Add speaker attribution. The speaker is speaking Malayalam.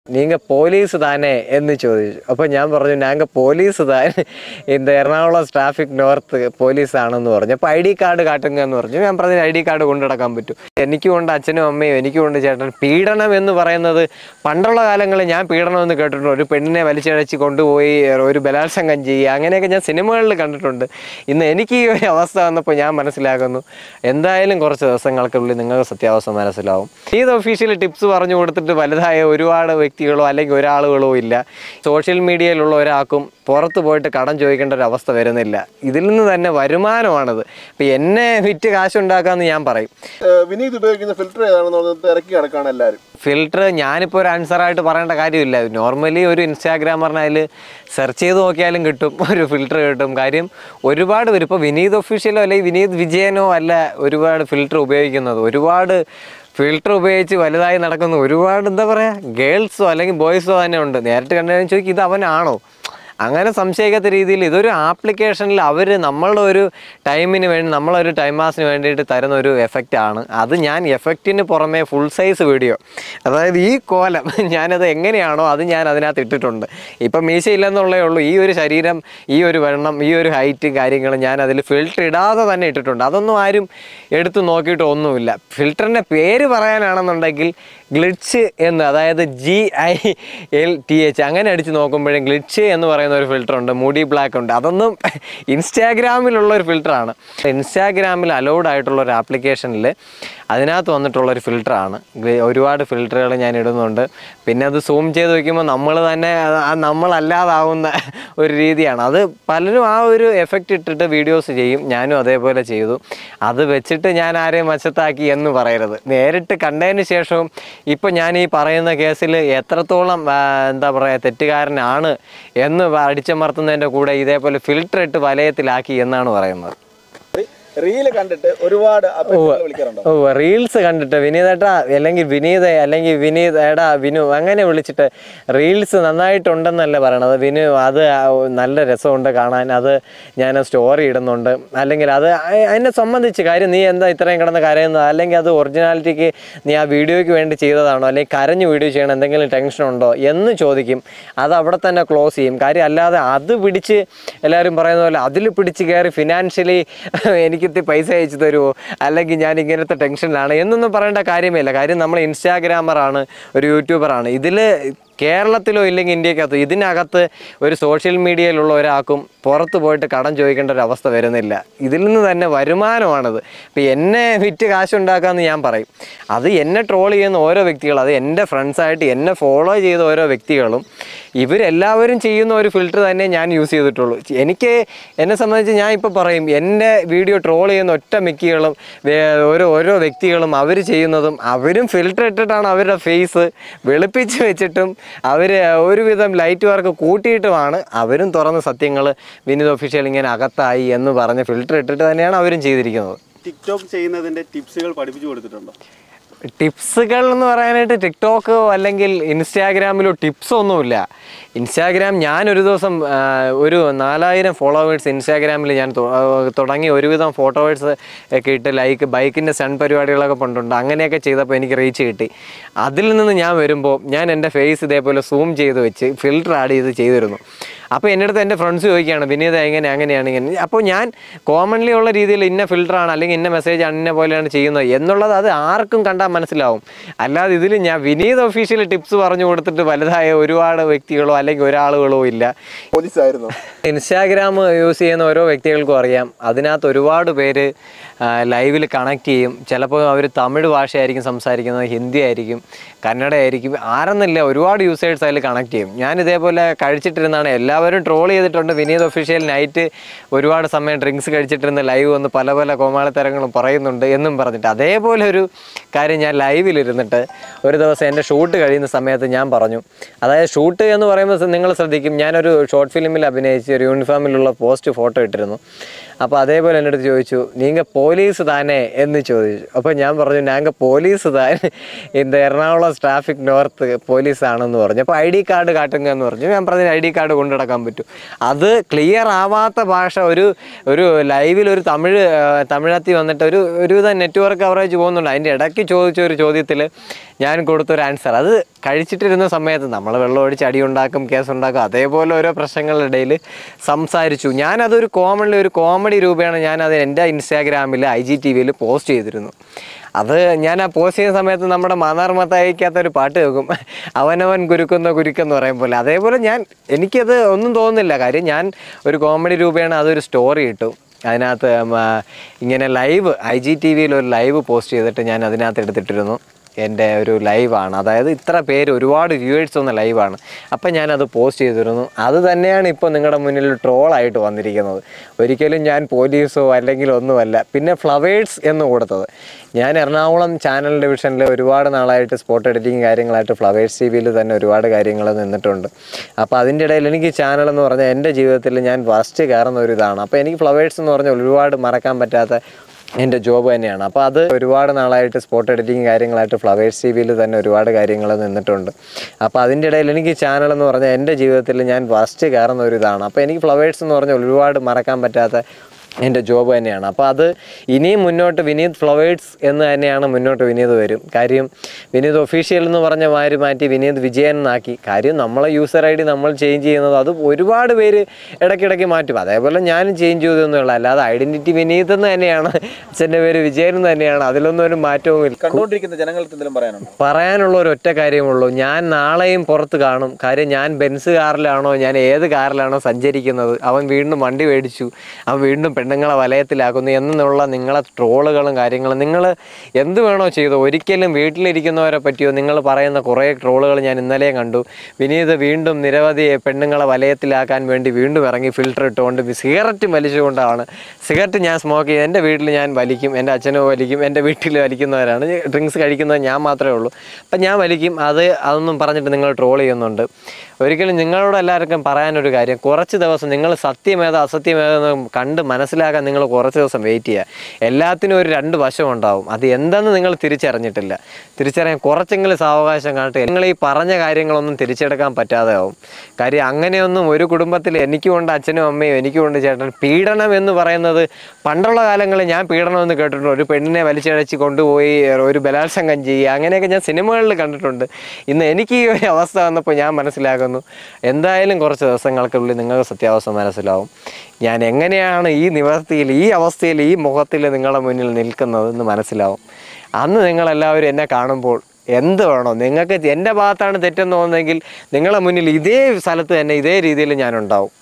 Speaker 1: നീങ്ക പോലീസ് താനേ എന്ന് ചോദിച്ചു അപ്പോൾ ഞാൻ പറഞ്ഞു ഞാങ്ക പോലീസ് താൻ இந்த എറണാകുളം ട്രാഫിക് നോർത്ത് പോലീസാണെന്ന് പറഞ്ഞു അപ്പോൾ ഐ ഡി കാർഡ് കാട്ടുക എന്ന് പറഞ്ഞു ഞാൻ പറഞ്ഞു ഐ ഡി കാർഡ് കൊണ്ടു നടക്കാൻ പറ്റും എനിക്കും ഉണ്ട് അച്ഛനും അമ്മയും എനിക്കും ഉണ്ട് ചേട്ടൻ പീഡനം എന്ന് പറയുന്നത് പണ്ടുള്ള കാലങ്ങളിൽ ഞാൻ പീഡനം എന്ന് കേട്ടിട്ടുണ്ട് ഒരു പെണ്ണിനെ വലിച്ചഴച്ച് കൊണ്ടുപോയി ഒരു ബലാത്സംഗം ചെയ്യുക അങ്ങനെയൊക്കെ ഞാൻ സിനിമകളിൽ കണ്ടിട്ടുണ്ട് ഇന്ന് എനിക്ക് ഈ ഒരു അവസ്ഥ വന്നപ്പോൾ ഞാൻ മനസ്സിലാക്കുന്നു എന്തായാലും കുറച്ച് ദിവസങ്ങൾക്കുള്ളിൽ നിങ്ങൾക്ക് സത്യാവസ്ഥ മനസ്സിലാവും ഇത് ഒഫീഷ്യൽ ടിപ്സ് പറഞ്ഞു കൊടുത്തിട്ട് വലുതായ ഒരുപാട് വ്യക്തികളോ അല്ലെങ്കിൽ ഒരാളുകളോ ഇല്ല സോഷ്യൽ മീഡിയയിലുള്ള ഒരാൾക്കും പുറത്ത് പോയിട്ട് കടം ചോദിക്കേണ്ട ഒരു അവസ്ഥ വരുന്നില്ല ഇതിൽ നിന്ന് തന്നെ വരുമാനമാണത് അപ്പം എന്നെ വിറ്റ് കാശുണ്ടാക്കാമെന്ന് ഞാൻ പറയും
Speaker 2: ഏഹ് വിനീത് ഉപയോഗിക്കുന്ന ഫിൽറ്റർ ഏതാണെന്ന് തിരക്കി കിടക്കാണ് എല്ലാവരും
Speaker 1: ഫിൽറ്റർ ഞാനിപ്പോൾ ഒരു ആൻസറായിട്ട് പറയേണ്ട കാര്യമില്ല നോർമലി ഒരു ഇൻസ്റ്റാഗ്രാമറിന് അതിൽ സെർച്ച് ചെയ്ത് നോക്കിയാലും കിട്ടും ഒരു ഫിൽറ്റർ കിട്ടും കാര്യം ഒരുപാട് പേര് ഇപ്പോൾ വിനീത് ഒഫീഷ്യലോ അല്ലെങ്കിൽ വിനീത് വിജയനോ അല്ല ഒരുപാട് ഫിൽറ്റർ ഉപയോഗിക്കുന്നത് ഒരുപാട് ഫിൽറ്റർ ഉപയോഗിച്ച് വലുതായി നടക്കുന്ന ഒരുപാട് എന്താ പറയുക ഗേൾസോ അല്ലെങ്കിൽ ബോയ്സോ തന്നെ ഉണ്ട് നേരിട്ട് കണ്ടു ചോദിക്കും ഇത് അവനാണോ അങ്ങനെ സംശയിക്കാത്ത രീതിയിൽ ഇതൊരു ആപ്ലിക്കേഷനിൽ അവർ നമ്മളുടെ ഒരു ടൈമിന് വേണ്ടി നമ്മളൊരു ടൈം പാസിന് വേണ്ടിയിട്ട് തരുന്ന ഒരു എഫക്റ്റ് ആണ് അത് ഞാൻ എഫക്റ്റിന് പുറമെ ഫുൾ സൈസ് വീഡിയോ അതായത് ഈ കോലം ഞാനത് എങ്ങനെയാണോ അത് ഞാൻ അതിനകത്ത് ഇട്ടിട്ടുണ്ട് ഇപ്പം മീശ ഇല്ലെന്നുള്ളേ ഉള്ളൂ ഈ ഒരു ശരീരം ഈ ഒരു വണ്ണം ഈ ഒരു ഹൈറ്റ് കാര്യങ്ങളും ഞാൻ അതിൽ ഫിൽറ്റർ ഇടാതെ തന്നെ ഇട്ടിട്ടുണ്ട് അതൊന്നും ആരും എടുത്ത് നോക്കിയിട്ട് ഒന്നുമില്ല ഫിൽറ്ററിൻ്റെ പേര് പറയാനാണെന്നുണ്ടെങ്കിൽ ഗ്ലിച്ച് എന്ന് അതായത് G I L T H അങ്ങനെ അടിച്ച് നോക്കുമ്പോഴും ഗ്ലിച്ച് എന്ന് പറയുന്ന ഒരു ഫിൽറ്റർ ഉണ്ട് മൂഡി ബ്ലാക്ക് ഉണ്ട് അതൊന്നും ഇൻസ്റ്റാഗ്രാമിലുള്ള ഒരു ഫിൽറ്ററാണ് ഇൻസ്റ്റാഗ്രാമിൽ അലൗഡ് ആയിട്ടുള്ള ഒരു ആപ്ലിക്കേഷനിൽ അതിനകത്ത് വന്നിട്ടുള്ള ഒരു ഫിൽറ്ററാണ് ഒരുപാട് ഫിൽറ്ററുകൾ ഞാൻ ഇടുന്നുണ്ട് പിന്നെ അത് സൂം ചെയ്ത് വയ്ക്കുമ്പോൾ നമ്മൾ തന്നെ അത് ആ നമ്മളല്ലാതാവുന്ന ഒരു രീതിയാണ് അത് പലരും ആ ഒരു എഫക്റ്റ് ഇട്ടിട്ട് വീഡിയോസ് ചെയ്യും ഞാനും അതേപോലെ ചെയ്തു അത് വെച്ചിട്ട് ഞാൻ ആരെയും വശത്താക്കി എന്ന് പറയരുത് നേരിട്ട് കണ്ടതിന് ശേഷവും ഇപ്പം ഞാൻ ഈ പറയുന്ന കേസിൽ എത്രത്തോളം ആ, എന്താ പറയുക തെറ്റുകാരനാണ് എന്ന് അടിച്ചമർത്തുന്നതിൻ്റെ കൂടെ ഇതേപോലെ ഫിൽറ്റർ ഇട്ട് വലയത്തിലാക്കി എന്നാണ് പറയുന്നത്
Speaker 2: റീല് കണ്ടിട്ട് ഒരുപാട് അപേക്ഷകൾ വിളിക്കാറുണ്ടോ
Speaker 1: ഓ റീൽസ് കണ്ടിട്ട് വിനീതേട്ടാ അല്ലെങ്കിൽ വിനീത അല്ലെങ്കിൽ വിനീത് എടാ വിനു അങ്ങനെ വിളിച്ചിട്ട് റീൽസ് നന്നായിട്ടുണ്ടെന്നല്ല പറയണത് വിനു അത് ആ നല്ല രസമുണ്ട് കാണാൻ അത് ഞാൻ സ്റ്റോറി ഇടുന്നുണ്ട് അല്ലെങ്കിൽ അത് അ- അതിനെ സംബന്ധിച്ച് കാര്യം നീ എന്താ ഇത്രയും കിടന്ന് കരയുന്നത് അല്ലെങ്കിൽ അത് ഒറിജിനാലിറ്റിക്ക് നീ ആ വീഡിയോയ്ക്ക് വേണ്ടി ചെയ്തതാണോ അല്ലെങ്കിൽ കരഞ്ഞ് വീഡിയോ ചെയ്യണം എന്തെങ്കിലും ടെൻഷൻ ഉണ്ടോ എന്ന് ചോദിക്കും അത് അവിടെ തന്നെ ക്ലോസ് ചെയ്യും കാര്യം അല്ലാതെ അത് പിടിച്ച് എല്ലാവരും പറയുന്ന പോലെ അതിൽ പിടിച്ച് കയറി ഫിനാൻഷ്യലി എനിക്ക് ഇത്തിരി പൈസ അയച്ചു തരുമോ അല്ലെങ്കിൽ ഞാൻ ഇങ്ങനത്തെ ടെൻഷനിലാണ് എന്നൊന്നും പറയേണ്ട കാര്യമില്ല കാര്യം നമ്മൾ ഇൻസ്റ്റാഗ്രാമറാണ് ഒരു യൂട്യൂബറാണ് ഇതിൽ കേരളത്തിലോ ഇല്ലെങ്കിൽ ഇന്ത്യക്കകത്തോ ഇതിനകത്ത് ഒരു സോഷ്യൽ മീഡിയയിലുള്ള ഒരാൾക്കും പുറത്ത് പോയിട്ട് കടം ചോദിക്കേണ്ട ഒരു അവസ്ഥ വരുന്നില്ല ഇതിൽ നിന്ന് തന്നെ വരുമാനമാണത് ഇപ്പം എന്നെ വിറ്റ് കാശുണ്ടാക്കാമെന്ന് ഞാൻ പറയും അത് എന്നെ ട്രോൾ ചെയ്യുന്ന ഓരോ വ്യക്തികൾ അത് എൻ്റെ ഫ്രണ്ട്സായിട്ട് എന്നെ ഫോളോ ചെയ്ത ഓരോ വ്യക്തികളും ഇവരെല്ലാവരും ചെയ്യുന്ന ഒരു ഫിൽറ്റർ തന്നെ ഞാൻ യൂസ് ചെയ്തിട്ടുള്ളൂ എനിക്ക് എന്നെ സംബന്ധിച്ച് ഞാൻ ഇപ്പോൾ പറയും എൻ്റെ വീഡിയോ ട്രോൾ ചെയ്യുന്ന ഒറ്റ മിക്കികളും വേ- ഓരോ ഓരോ വ്യക്തികളും അവർ ചെയ്യുന്നതും അവരും ഫിൽറ്റർ ഇട്ടിട്ടാണ് അവരുടെ ഫേസ് വെളുപ്പിച്ച് വെച്ചിട്ടും അവർ ഒരുവിധം ലൈറ്റ് വർക്ക് കൂട്ടിയിട്ടുമാണ് അവരും തുറന്ന സത്യങ്ങൾ വിനീത് ഒഫീഷ്യൽ ഇങ്ങനെ അകത്തായി എന്ന് പറഞ്ഞ് ഫിൽറ്റർ ഇട്ടിട്ട് തന്നെയാണ് അവരും ചെയ്തിരിക്കുന്നത്
Speaker 2: ടിക്ടോക്ക് ചെയ്യുന്നതിന്റെ ടിപ്സുകൾ പഠിപ്പിച്ചു കൊടുത്തിട്ടുണ്ടോ
Speaker 1: ടിപ്സുകൾ എന്ന് പറയാനായിട്ട് ടിക്ടോക്കോ അല്ലെങ്കിൽ ഇൻസ്റ്റാഗ്രാമിലോ ടിപ്സ് ഒന്നുമില്ല ഇൻസ്റ്റാഗ്രാം ഞാൻ ഒരു ദിവസം ആ, ഒരു നാലായിരം ഫോളോവേഴ്സ് ഇൻസ്റ്റാഗ്രാമിൽ ഞാൻ തൊ- ആ, തുടങ്ങി ഒരുവിധം ഫോട്ടോവേഴ്സ് ഒക്കെ ഇട്ട് ലൈക്ക് ബൈക്കിൻ്റെ സൺ പരിപാടികളൊക്കെ പണ്ടുണ്ട് അങ്ങനെയൊക്കെ ചെയ്തപ്പോൾ എനിക്ക് റീച്ച് കിട്ടി അതിൽ നിന്ന് ഞാൻ വരുമ്പോൾ ഞാൻ എൻ്റെ ഫേസ് ഇതേപോലെ സൂം ചെയ്ത് വെച്ച് ഫിൽറ്റർ ആഡ് ചെയ്ത് ചെയ്തിരുന്നു അപ്പോൾ എൻ്റെ അടുത്ത് എൻ്റെ ഫ്രണ്ട്സ് ചോദിക്കുകയാണ് വിനീത എങ്ങനെ അങ്ങനെയാണ് ഇങ്ങനെ അപ്പോൾ ഞാൻ കോമൺലി ഉള്ള രീതിയിൽ ഇന്ന ഫിൽറ്ററാണ് അല്ലെങ്കിൽ ഇന്ന മെസ്സേജ് ആണ് ഇന്ന പോലെയാണ് ചെയ്യുന്നത് എന്നുള്ളത് അത് ആർക്കും കണ്ടാൽ മനസ്സിലാവും അല്ലാതെ ഇതിൽ ഞാൻ വിനീത് ഒഫീഷ്യൽ ടിപ്സ് പറഞ്ഞു കൊടുത്തിട്ട് വലുതായ ഒരുപാട് വ്യക്തികളോ അല്ലെങ്കിൽ ഒരാളുകളോ ഇല്ല
Speaker 2: പോലീസ് ആയിരുന്നു
Speaker 1: ഇൻസ്റ്റാഗ്രാം യൂസ് ചെയ്യുന്ന ഓരോ വ്യക്തികൾക്കും അറിയാം അതിനകത്ത് ഒരുപാട് പേര് ലൈവിൽ കണക്ട് ചെയ്യും ചിലപ്പോൾ അവർ തമിഴ് ഭാഷയായിരിക്കും സംസാരിക്കുന്നത് ഹിന്ദി ആയിരിക്കും കന്നഡ ആയിരിക്കും ആരെന്നില്ല ഒരുപാട് യൂസേഴ്സ് അതിൽ കണക്ട് ചെയ്യും ഞാൻ ഇതേപോലെ കഴിച്ചിട്ടിരുന്നാണ് എല്ലാവരും ട്രോൾ ചെയ്തിട്ടുണ്ട് വിനീത് ഒഫീഷ്യൽ നൈറ്റ് ഒരുപാട് സമയം ഡ്രിങ്ക്സ് കഴിച്ചിട്ടിരുന്ന് ലൈവ് വന്ന് പല പല കോമാളിത്തരങ്ങളും പറയുന്നുണ്ട് എന്നും പറഞ്ഞിട്ട് അതേപോലെ ഒരു കാര്യം ഞാൻ ലൈവിലിരുന്നിട്ട് ഒരു ദിവസം എൻ്റെ ഷൂട്ട് കഴിയുന്ന സമയത്ത് ഞാൻ പറഞ്ഞു അതായത് ഷൂട്ട് എന്ന് പറയുമ്പോൾ നിങ്ങൾ ശ്രദ്ധിക്കും ഞാനൊരു ഷോർട്ട് ഫിലിമിൽ അഭിനയിച്ച് ഒരു യൂണിഫോമിലുള്ള പോസ്റ്റ് ഫോട്ടോ ഇട്ടിരുന്നു അപ്പോൾ അതേപോലെ എൻ്റെ അടുത്ത് ചോദിച്ചു നീങ്ക പോലീസ് താനേ എന്ന് ചോദിച്ചു അപ്പോൾ ഞാൻ പറഞ്ഞു ഞാങ്ക പോലീസ് താൻ இந்த എറണാകുളം ട്രാഫിക് നോർത്ത് പോലീസാണെന്ന് പറഞ്ഞു അപ്പോൾ ഐ ഡി കാർഡ് കാട്ടുക എന്ന് പറഞ്ഞു ഞാൻ പറഞ്ഞു ഐ ഡി കാർഡ് കൊണ്ടു നടക്കാൻ പറ്റും അത് ക്ലിയർ ആവാത്ത ഭാഷ ഒരു ഒരു ലൈവിൽ ഒരു തമിഴ് ആ, തമിഴത്തി വന്നിട്ട് ഒരു ഒരുവിധം നെറ്റ്വർക്ക് കവറേജ് പോകുന്നുണ്ട് അതിൻ്റെ ഇടയ്ക്ക് ചോദിച്ച ഒരു ചോദ്യത്തിൽ ഞാൻ കൊടുത്തൊരു ആൻസർ അത് കഴിച്ചിട്ടിരുന്ന സമയത്ത് നമ്മൾ വെള്ളം ഒഴിച്ച് അടി ഉണ്ടാക്കും കേസ് ഉണ്ടാക്കും അതേപോലെ ഓരോ പ്രശ്നങ്ങളുടെ ഇടയിൽ സംസാരിച്ചു ഞാനതൊരു കോമൺലി ഒരു കോമഡി രൂപയാണ് ഞാനത് എൻ്റെ ഇൻസ്റ്റാഗ്രാമിൽ ഐ ജി ടി വിയിൽ പോസ്റ്റ് ചെയ്തിരുന്നു അത് ഞാൻ ആ പോസ്റ്റ് ചെയ്യുന്ന സമയത്ത് നമ്മുടെ മനാർമത്തായിക്കാത്ത ഒരു പാട്ട് കേൾക്കും അവനവൻ കുരുക്കുന്ന കുരുക്കെന്ന് പറയും പോലെ അതേപോലെ ഞാൻ എനിക്കത് ഒന്നും തോന്നുന്നില്ല കാര്യം ഞാൻ ഒരു കോമഡി രൂപയാണ് അതൊരു സ്റ്റോറി ഇട്ടു അതിനകത്ത് ഉം, ആ, ഇങ്ങനെ ലൈവ് ഐ ജി ടി വിയിൽ ഒരു ലൈവ് പോസ്റ്റ് ചെയ്തിട്ട് ഞാൻ അതിനകത്ത് എടുത്തിട്ടിരുന്നു എൻ്റെ ഒരു ലൈവാണ് അതായത് ഇത്ര പേര് ഒരുപാട് വ്യൂവേഴ്സ് വന്ന ലൈവാണ് അപ്പം ഞാനത് പോസ്റ്റ് ചെയ്തിരുന്നു അത് തന്നെയാണ് ഇപ്പോൾ നിങ്ങളുടെ മുന്നിൽ ട്രോളായിട്ട് വന്നിരിക്കുന്നത് ഒരിക്കലും ഞാൻ പോലീസോ അല്ലെങ്കിൽ ഒന്നുമല്ല പിന്നെ ഫ്ലവേഴ്സ് എന്ന് കൊടുത്തത് ഞാൻ എറണാകുളം ചാനൽ ഡിവിഷനിൽ ഒരുപാട് നാളായിട്ട് സ്പോട്ട് എഡിറ്റിങ് കാര്യങ്ങളായിട്ട് ഫ്ലവേഴ്സ് ടി വിയിൽ തന്നെ ഒരുപാട് കാര്യങ്ങൾ നിന്നിട്ടുണ്ട് അപ്പോൾ അതിൻ്റെ ഇടയിൽ എനിക്ക് ചാനൽ എന്ന് പറഞ്ഞാൽ എൻ്റെ ജീവിതത്തിൽ ഞാൻ ഫസ്റ്റ് കയറുന്ന ഒരു ഇതാണ് അപ്പോൾ എനിക്ക് ഫ്ലവേഴ്സ് എന്ന് പറഞ്ഞാൽ ഒരുപാട് മറക്കാൻ പറ്റാത്ത എൻ്റെ ജോബ് തന്നെയാണ് അപ്പോൾ അത് ഒരുപാട് നാളായിട്ട് സ്പോട്ട് എഡിറ്റിങ് കാര്യങ്ങളായിട്ട് ഫ്ലവേഴ്സ് ടി വിയിൽ തന്നെ ഒരുപാട് കാര്യങ്ങൾ നിന്നിട്ടുണ്ട് അപ്പോൾ അതിൻ്റെ ഇടയിൽ എനിക്ക് ചാനൽ എന്ന് പറഞ്ഞാൽ എൻ്റെ ജീവിതത്തിൽ ഞാൻ ഫസ്റ്റ് കയറുന്ന ഒരു ഇതാണ് അപ്പോൾ എനിക്ക് ഫ്ലവേഴ്സ് എന്ന് പറഞ്ഞാൽ ഒരുപാട് മറക്കാൻ പറ്റാത്ത എൻ്റെ ജോബ് തന്നെയാണ് അപ്പോൾ അത് ഇനിയും മുന്നോട്ട് വിനീത് ഫ്ലവേഴ്സ് എന്ന് തന്നെയാണ് മുന്നോട്ട് വിനീത് വരും കാര്യം വിനീത് ഒഫീഷ്യൽ എന്ന് പറഞ്ഞ മാറി മാറ്റി വിനീത് വിജയൻ എന്നാക്കി കാര്യം നമ്മളെ യൂസർ ഐ ഡി നമ്മൾ ചേഞ്ച് ചെയ്യുന്നത് അത് ഒരുപാട് പേര് ഇടയ്ക്കിടയ്ക്ക് മാറ്റും അതേപോലെ ഞാനും ചേഞ്ച് ചെയ്തതെന്നുള്ള അല്ലാതെ ഐഡൻറ്റിറ്റി വിനീത് എന്ന് തന്നെയാണ് അച്ഛൻ്റെ പേര് വിജയൻ എന്ന് തന്നെയാണ് അതിലൊന്നും ഒരു മാറ്റവും ഇല്ല
Speaker 2: കണ്ടുകൊണ്ടിരിക്കുന്ന ജനങ്ങൾക്ക് എന്തെങ്കിലും പറയാനുണ്ടോ
Speaker 1: പറയാനുള്ള ഒരു ഒറ്റ കാര്യമുള്ളൂ ഞാൻ നാളെയും പുറത്ത് കാണും കാര്യം ഞാൻ ബെൻസ് കാറിലാണോ ഞാൻ ഏത് കാറിലാണോ സഞ്ചരിക്കുന്നത് അവൻ വീണ്ടും വണ്ടി മേടിച്ചു അവൻ വീണ്ടും പെണ്ണുങ്ങളെ വലയത്തിലാക്കുന്നു എന്നുള്ള നിങ്ങളെ ട്രോളുകളും കാര്യങ്ങളും നിങ്ങൾ എന്ത് വേണോ ചെയ്തോ ഒരിക്കലും വീട്ടിലിരിക്കുന്നവരെ പറ്റിയോ നിങ്ങൾ പറയുന്ന കുറേ ട്രോളുകൾ ഞാൻ ഇന്നലെയും കണ്ടു വിനീത് വീണ്ടും നിരവധി പെണ്ണുങ്ങളെ വലയത്തിലാക്കാൻ വേണ്ടി വീണ്ടും ഇറങ്ങി ഫിൽറ്റർ ഇട്ടുകൊണ്ട് സിഗരറ്റ് വലിച്ചുകൊണ്ടാണ് സിഗരറ്റ് ഞാൻ സ്മോക്ക് ചെയ്യും എൻ്റെ വീട്ടിൽ ഞാൻ വലിക്കും എൻ്റെ അച്ഛനോ വലിക്കും എൻ്റെ വീട്ടിൽ വലിക്കുന്നവരാണ് ഡ്രിങ്ക്സ് കഴിക്കുന്നത് ഞാൻ മാത്രമേ ഉള്ളൂ അപ്പം ഞാൻ വലിക്കും അത് അതൊന്നും പറഞ്ഞിട്ട് നിങ്ങൾ ട്രോൾ ചെയ്യുന്നുണ്ട് ഒരിക്കലും നിങ്ങളോട് എല്ലാവർക്കും പറയാനൊരു കാര്യം കുറച്ച് ദിവസം നിങ്ങൾ സത്യമേതോ അസത്യമേതോ എന്ന് കണ്ട് മനസ്സിലാക്കാൻ നിങ്ങൾ കുറച്ച് ദിവസം വെയിറ്റ് ചെയ്യുക എല്ലാത്തിനും ഒരു രണ്ട് വശം ഉണ്ടാവും അത് എന്തെന്ന് നിങ്ങൾ തിരിച്ചറിഞ്ഞിട്ടില്ല തിരിച്ചറിയാൻ കുറച്ചെങ്കിലും സാവകാശം കാണിട്ട് നിങ്ങൾ ഈ പറഞ്ഞ കാര്യങ്ങളൊന്നും തിരിച്ചെടുക്കാൻ പറ്റാതെ ആവും കാര്യം അങ്ങനെയൊന്നും ഒരു കുടുംബത്തിൽ എനിക്കുമുണ്ട് അച്ഛനും അമ്മയും എനിക്കുമുണ്ട് ചേട്ടൻ പീഡനം എന്ന് പറയുന്നത് പണ്ടുള്ള കാലങ്ങളിൽ ഞാൻ പീഡനം എന്ന് കേട്ടിട്ടുണ്ട് ഒരു പെണ്ണിനെ വലിച്ചഴച്ച് കൊണ്ടുപോയി ഒരു ബലാത്സംഗം ചെയ്യുക അങ്ങനെയൊക്കെ ഞാൻ സിനിമകളിൽ കണ്ടിട്ടുണ്ട് ഇന്ന് എനിക്ക് ഈ ഒരു അവസ്ഥ വന്നപ്പോൾ ഞാൻ മനസ്സിലാക്കുന്നു എന്തായാലും കുറച്ച് ദിവസങ്ങൾക്കുള്ളിൽ നിങ്ങൾക്ക് സത്യാവസ്ഥ മനസ്സിലാവും ഞാൻ എങ്ങനെയാണ് ഈ നിവർത്തിയിൽ ഈ അവസ്ഥയിൽ ഈ മുഖത്തിൽ നിങ്ങളുടെ മുന്നിൽ നിൽക്കുന്നതെന്ന് മനസ്സിലാവും അന്ന് നിങ്ങളെല്ലാവരും എന്നെ കാണുമ്പോൾ എന്ത് വേണോ നിങ്ങൾക്ക് എൻ്റെ ഭാഗത്താണ് തെറ്റെന്ന് തോന്നുന്നെങ്കിൽ നിങ്ങളുടെ മുന്നിൽ ഇതേ സ്ഥലത്ത് തന്നെ ഇതേ രീതിയിൽ ഞാനുണ്ടാവും